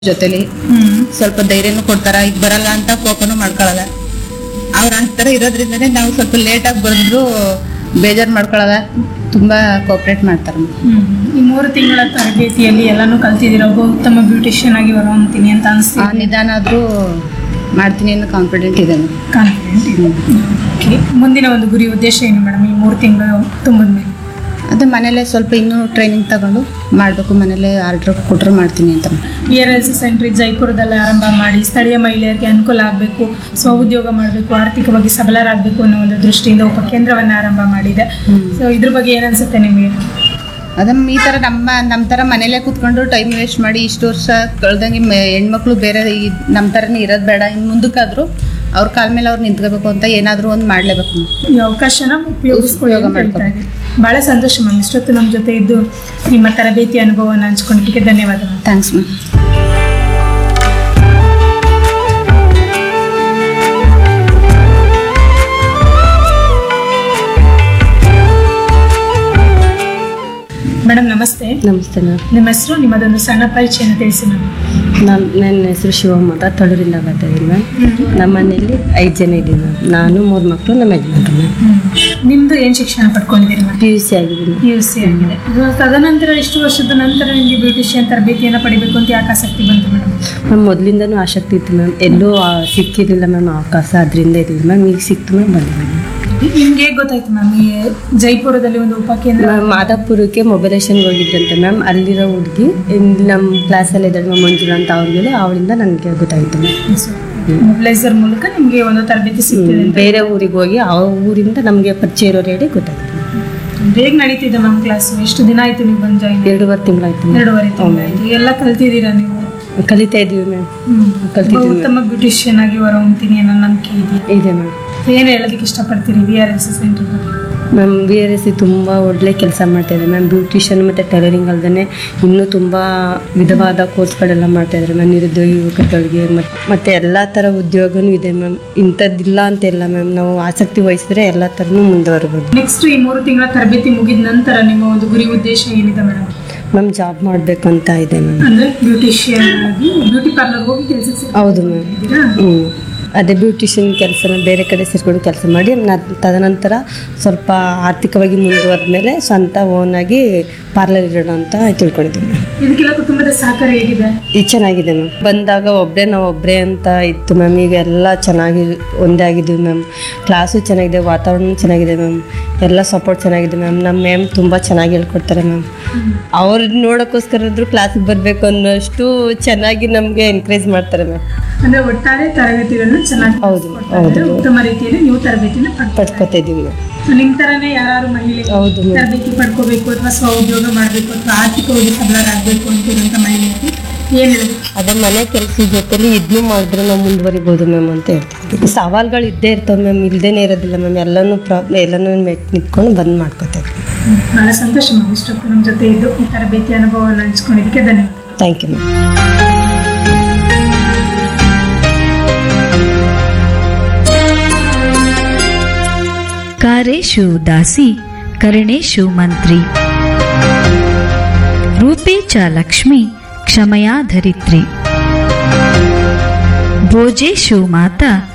ಜೊತೆಲಿ ಹ್ಮ್ ಸ್ವಲ್ಪ ಧೈರ್ಯನೂ ಕೊಡ್ತಾರ ಈಗ ಬರಲ್ಲ ಅಂತ ಕೋಪನೂ ಮಾಡ್ಕೊಳಲ್ಲ ಅವ್ರ ಅಂತರ ಇರೋದ್ರಿಂದನೇ ನಾವು ಸ್ವಲ್ಪ ಲೇಟ್ ಆಗಿ ಬಂದ್ರು ಬೇಜಾರ್ ಮಾಡ್ಕೊಳಲ್ಲ ತುಂಬಾ ಕೋಆಪರೇಟ್ ಮಾಡ್ತಾರೆ ಹ್ಮ್. ಈ ಮೂರು ತಿಂಗಳ ತರಬೇತಿಯಲ್ಲಿ ಎಲ್ಲಾನು ಕಲ್ತಿದ್ದೀರ ಒಬ್ಬ ಉತ್ತಮ ಬ್ಯೂಟಿಷಿಯನ್ ಆಗಿ ಹೊರಹೊಮ್ತೀನಿ ಅಂತ ಆ ಅನಿಸ್ತೀನಿ ನಿಧಾನ ಆದ್ರೂ ಮಾಡ್ತೀನಿ ಅನ್ನೋ ಕಾನ್ಫಿಡೆಂಟ್ ಇದೆ madam. ಕಾನ್ಫಿಡೆಂಟ್ ಇದೆ Okay. ಮುಂದಿನ ಒಂದು ಗುರಿ ಉದ್ದೇಶ ಏನು ಮೇಡಮ್ ಈ ಮೂರು ತಿಂಗಳು ತುಂಬಿದ ಮೇಲೆ ಅದೇ ಮನೇಲೆ ಸ್ವಲ್ಪ ಇನ್ನೂ ಟ್ರೈನಿಂಗ್ ತಗೊಂಡು ಮಾಡಬೇಕು ಮನೇಲೆ ಆರ್ಡರ್ ಕೊಟ್ಟರು ಮಾಡ್ತೀನಿ ಅಂತ ಬಿ ಆರ್ ಎಲ್ ಸಿ ಸೆಂಟ್ರಿ ಜೈಪುರದಲ್ಲಿ ಆರಂಭ ಮಾಡಿ ಸ್ಥಳೀಯ ಮಹಿಳೆಯರಿಗೆ ಅನುಕೂಲ ಆಗಬೇಕು ಸ್ವಉದ್ಯೋಗ ಮಾಡಬೇಕು ಆರ್ಥಿಕವಾಗಿ ಸಬಲರಾಗಬೇಕು ಅನ್ನೋ ಒಂದು ದೃಷ್ಟಿಯಿಂದ ಉಪಕೇಂದ್ರವನ್ನು ಆರಂಭ ಮಾಡಿದೆ ಸೊ ಇದ್ರ ಬಗ್ಗೆ ಏನನ್ಸುತ್ತೆ ನಿಮಗೆ ಅದೇ ಈ ಥರ ನಮ್ಮ ನಮ್ಮ ಥರ ಮನೇಲೆ ಕೂತ್ಕೊಂಡು ಟೈಮ್ ವೇಸ್ಟ್ ಮಾಡಿ ಇಷ್ಟು ವರ್ಷ ಕಳ್ದಂಗೆ ಮ- ಹೆಣ್ಮಕ್ಳು ಬೇರೆ ಈ ನಮ್ಮ ಥರನೇ ಇರೋದು ಬೇಡ ಇನ್ನು ಮುಂದಕ್ಕಾದ್ರೂ ಅವ್ರ ಕಾಲ ಮೇಲೆ ಅವ್ರು ನಿಂತ್ಕೋಬೇಕು ಅಂತ ಏನಾದರೂ ಒಂದು ಮಾಡಲೇಬೇಕು ಈ ಅವಕಾಶನ ಉಪಯೋಗಿಸ್ಕೊಳ್ಳಿ ಅಂತ ಹೇಳ್ತಾ ಇದ್ದೀನಿ ಬಹಳ ಸಂತೋಷ ಮ್ಯಾಮ್ ಇಷ್ಟೊತ್ತು ನಮ್ಮ ಜೊತೆ ಇದ್ದು ನಿಮ್ಮ ತರಬೇತಿ ಅನುಭವವನ್ನು ಹಂಚ್ಕೊಂಡಿದ್ದಕ್ಕೆ ಧನ್ಯವಾದ ಮ್ಯಾಮ್ ಥ್ಯಾಂಕ್ಸ್ ಮ್ಯಾಮ್ ಮೇಡಮ್ ನಮಸ್ತೆ ನಮಸ್ತೆ ಮ್ಯಾಮ್ ನಿಮ್ಮ ಹೆಸರು ನಿಮ್ಮದೊಂದು ಸಣ್ಣ ಪರಿಚಯನ ತಿಳಿಸಿ ಮ್ಯಾಮ್ ನಾನು ನನ್ನ ಹೆಸರು ಶಿವಮ್ಮ ಅಂತ ತೊಳೂರಿಂದ ಬರ್ತಾ ಇದ್ದೀನಿ ಮ್ಯಾಮ್ ನಮ್ಮ ಮನೆಯಲ್ಲಿ ಐದು ಜನ ಇದ್ದೀವಿ ಮ್ಯಾಮ್ ನಾನು ಮೂರು ಮಕ್ಕಳು ನಮ್ಮ ಯಜಮಾನ್ರು ಮ್ಯಾಮ್ ನಿಮ್ದು ಏನು ಶಿಕ್ಷಣ ಪಡ್ಕೊಂಡಿದ್ದೀರಿ ಮ್ಯಾಮ್ ಪಿ ಯು ಸಿ ಆಗಿದ್ದೀನಿ ಪಿ ಯು ಸಿ ಆಗಿದೆ ಇವಾಗ ತದನಂತರ ಇಷ್ಟು ವರ್ಷದ ನಂತರ ನಿಮಗೆ ಬ್ಯೂಟಿಷಿಯನ್ ತರಬೇತಿಯನ್ನು ಪಡಿಬೇಕು ಅಂತ ಯಾಕೆ ಆಸಕ್ತಿ ಬಂತು ಮೇಡಮ್ ಮ್ಯಾಮ್ ಮೊದಲಿಂದನೂ ಆಸಕ್ತಿ ಇತ್ತು ಮ್ಯಾಮ್ ಎಲ್ಲೂ ಆ, ಸಿಕ್ಕಿರಲಿಲ್ಲ ಮ್ಯಾಮ್ ಅವಕಾಶ ಅದರಿಂದ ಇರಲಿಲ್ಲ ಮ್ಯಾಮ್ ಈಗ ಸಿಕ್ತು ಮ್ಯಾಮ್ ಬಂದಿದ್ದೀನಿ ನಿಮ್ಗೆ ಹೇಗೆ ಗೊತ್ತಾಯ್ತು ಮ್ಯಾಮ್ ಈ ಜೈಪುರದಲ್ಲಿ ಒಂದು ಉಪಕೇಂದ್ರ ಮ್ಯಾಮ್ ಮಾದಾಪುರಕ್ಕೆ ಮೊಬೈಲೇಷನ್ಗೆ ಹೋಗಿದ್ರಂತೆ ಮ್ಯಾಮ್ ಅಲ್ಲಿರೋ ಹುಡುಗಿ ನಮ್ಮ ಕ್ಲಾಸಲ್ಲಿ ಇದ್ದಾಳೆ ಮ್ಯಾಮ್ ಮಂಜುಳಾ ಅಂತ ಅವ್ರಿಗೆ ಅವಳಿಂದ ನನಗೆ ಗೊತ್ತಾಯಿತು ಮ್ಯಾಮ್ ಮೊಬಿಲೈಸರ್ ಮೂಲಕ ನಿಮಗೆ ಒಂದು ತರಬೇತಿ ಸಿಗ್ತಿದೆ ಅಂತ ಬೇರೆ ಊರಿಗೆ ಹೋಗಿ ಆ ಊರಿಂದ ನಮಗೆ ಪರಿಚಯ ಇರೋರು ಹೇಳಿ ಗೊತ್ತಾಯ್ತು ಹೇಗೆ ನಡೀತಿದೆ ಮ್ಯಾಮ್ ಕ್ಲಾಸ್ ಎಷ್ಟು ದಿನ ಆಯ್ತು ನೀವು ಬಂದು ಜಾಯಿನ್ ಎರಡೂವರೆ ತಿಂಗಳಾಯ್ತು ಮ್ಯಾಮ್ ಎರಡೂವರೆ ತಿಂಗಳಾಯ್ತು ಎಲ್ಲ ಕಲ್ತಿದ್ದೀರಾ ನೀವು ಕಲಿತಾ ಇದ್ದೀವಿ ಮ್ಯಾಮ್ ಹ್ಮ್. ಕಲ್ತಿದ್ದೀವಿ ಒಬ್ಬ ಉತ್ತಮ ಬ್ಯೂಟಿಷಿಯನ್ ಆಗಿ ಹೊರಹೊಮ್ತೀನಿ ಅನ್ನೋ ನಂಬಿಕೆ ಇದೆಯಾ ಇದೆ ಮ್ಯಾಮ್ ಏನು ಹೇಳೋದಕ್ಕೆ ಇಷ್ಟಪಡ್ತೀರಿ V R S centre ma'am B R S C ತುಂಬ ಒಳ್ಳೆ ಕೆಲಸ ಮಾಡ್ತಾಯಿದ್ದಾರೆ ಮ್ಯಾಮ್ ಬ್ಯೂಟಿಷಿಯನ್ ಮತ್ತು ಟೈಲರಿಂಗ್ ಅಲ್ಲದೆ ಇನ್ನೂ ತುಂಬ ವಿಧವಾದ ಕೋರ್ಸ್ಗಳೆಲ್ಲ ಮಾಡ್ತಾಯಿದ್ದಾರೆ ಮ್ಯಾಮ್ ನಿರುದ್ಯೋಗ ಯುವಕರಿಗೆ ಮತ್ತು ಮತ್ತು ಎಲ್ಲ ಥರ ಉದ್ಯೋಗನೂ ಇದೆ ಮ್ಯಾಮ್ ಇಂಥದ್ದಿಲ್ಲ ಅಂತಿಲ್ಲ ಮ್ಯಾಮ್ ನಾವು ಆಸಕ್ತಿ ವಹಿಸಿದ್ರೆ ಎಲ್ಲ ಥರನೂ ಮುಂದುವರ್ಬೋದು ನೆಕ್ಸ್ಟ್ ಈ ಮೂರು ತಿಂಗಳ ತರಬೇತಿ ಮುಗಿದ ನಂತರ ನಿಮ್ಮ ಒಂದು ಗುರಿ ಉದ್ದೇಶ ಏನಿದೆ ಮೇಡಮ್ ಮ್ಯಾಮ್ ಜಾಬ್ ಮಾಡಬೇಕಂತ ಇದೆ ಮ್ಯಾಮ್ ಅಂದ್ರೆ ಬ್ಯೂಟಿಷಿಯನ್ ಆಗಿ ಬ್ಯೂಟಿ ಪಾರ್ಲರ್ ಹೋಗಿ ಕೆಲಸಕ್ಕೆ ಹೌದು ಮ್ಯಾಮ್ ಸೇರ್ಕೊಂಡಿದ್ದೀರಾ ಹ್ಞೂ ಅದೇ ಬ್ಯೂಟಿಷಿಯನ್ ಕೆಲಸನ ಬೇರೆ ಕಡೆ ಸೇರ್ಕೊಂಡು ಕೆಲಸ ಮಾಡಿ ನ ತದನಂತರ ಸ್ವಲ್ಪ ಆರ್ಥಿಕವಾಗಿ ಮುಂದುವರೆದ ಮೇಲೆ ಸ್ವಂತ ಓನಾಗಿ ಪಾರ್ಲರ್ ಇಡೋಣ ಅಂತ ತಿಳ್ಕೊಂಡಿದ್ದೀವಿ ಮ್ಯಾಮ್ ಇದಕ್ಕೆಲ್ಲ ಕುಟುಂಬದ ಸಹಕಾರ ಹೇಗಿದೆ ಇದು ಚೆನ್ನಾಗಿದೆ ಮ್ಯಾಮ್ ಬಂದಾಗ ಒಬ್ಬರೇ ನಾವು ಒಬ್ಬರೇ ಅಂತ ಇತ್ತು ಮ್ಯಾಮ್ ಈಗ ಎಲ್ಲ ಚೆನ್ನಾಗಿ ಒಂದೇ ಆಗಿದ್ದೀವಿ ಮ್ಯಾಮ್ ಕ್ಲಾಸು ಚೆನ್ನಾಗಿದೆ ವಾತಾವರಣ ಚೆನ್ನಾಗಿದೆ ಮ್ಯಾಮ್ ಎಲ್ಲ ಸಪೋರ್ಟ್ ಚೆನ್ನಾಗಿದೆ ಮ್ಯಾಮ್ ನಮ್ಮ ಮ್ಯಾಮ್ ತುಂಬ ಚೆನ್ನಾಗಿ ಹೇಳ್ಕೊಡ್ತಾರೆ ಮ್ಯಾಮ್ ಅವ್ರು ನೋಡೋಕ್ಕೋಸ್ಕರ ಆದರೂ ಕ್ಲಾಸಿಗೆ ಬರಬೇಕು ಅನ್ನೋಷ್ಟು ಚೆನ್ನಾಗಿ ನಮಗೆ ಎನ್ಕರೇಜ್ ಮಾಡ್ತಾರೆ ಮ್ಯಾಮ್ ಅಂದ್ರೆ ಒಟ್ಟಾರೆ ತರಗತಿಗಳನ್ನ ಚೆನ್ನಾಗಿ ಹೌದು, ನಡೆಸ್ಕೊಡ್ತಾ ಇದ್ದಾರೆ. ಹೌದು. ಉತ್ತಮ ರೀತಿಯಲ್ಲಿ ನೀವು ತರಬೇತಿನ ಪಡ್ಕೊಳ್ತಾ ಪಡ್ಕೊತಾ ಇದ್ದೀವಿ ಮ್ಯಾಮ್ ಸೊ ನಿಮ್ ತರನೇ ಯಾರು ಮಹಿಳೆ ಹೌದು ಮ್ಯಾಮ್ ತರಬೇತಿ ಪಡ್ಕೋಬೇಕು ಅಥವಾ ಸ್ವ ಉದ್ಯೋಗ ಮಾಡಬೇಕು ಅಥವಾ ಆರ್ಥಿಕವಾಗಿ ಸಬಲರಾಗಬೇಕು ಅಂತಿರುವಂತ ಮಹಿಳೆಯರಿಗೆ ಏನ್ ಹೇಳಬೇಕು ಅದೇ ಮನೆ ಕೆಲಸದ ಜೊತೆಲಿ ಇದನ್ನೂ ಮಾಡಿದ್ರೆ ನಾವು ಮುಂದುವರಿಬೋದು ಮ್ಯಾಮ್ ಅಂತ ಹೇಳ್ತೀವಿ ಸವಾಲ್ಗಳು ಇದ್ದೇ ಇರ್ತವೆ ಮ್ಯಾಮ್ ಇಲ್ದೇನೆ ಇರೋದಿಲ್ಲ ಮ್ಯಾಮ್ ಎಲ್ಲನೂ ಪ್ರಾಬ್ ಎಲ್ಲನೂ ಮೆಟ್ ನಿಂತ್ಕೊಂಡು ಬಂದ್ ಮಾಡ್ಕೋತೇವೆ ಬಹಳ ಸಂತೋಷ ಮ್ಯಾಮ್ ಇಷ್ಟೊತ್ತು ನಮ್ಮ ಜೊತೆ ಇದ್ದು ಈ ತರಬೇತಿ ಅನುಭವವನ್ನು ಹಂಚ್ಕೊಂಡಿದ್ದಕ್ಕೆ ಧನ್ಯವಾದ ಥ್ಯಾಂಕ್ ಯು ಮ್ಯಾಮ್ कारेषु दासी करणेषु मन्त्री रूपे च लक्ष्मी क्षमया धरित्री भोजेषु माता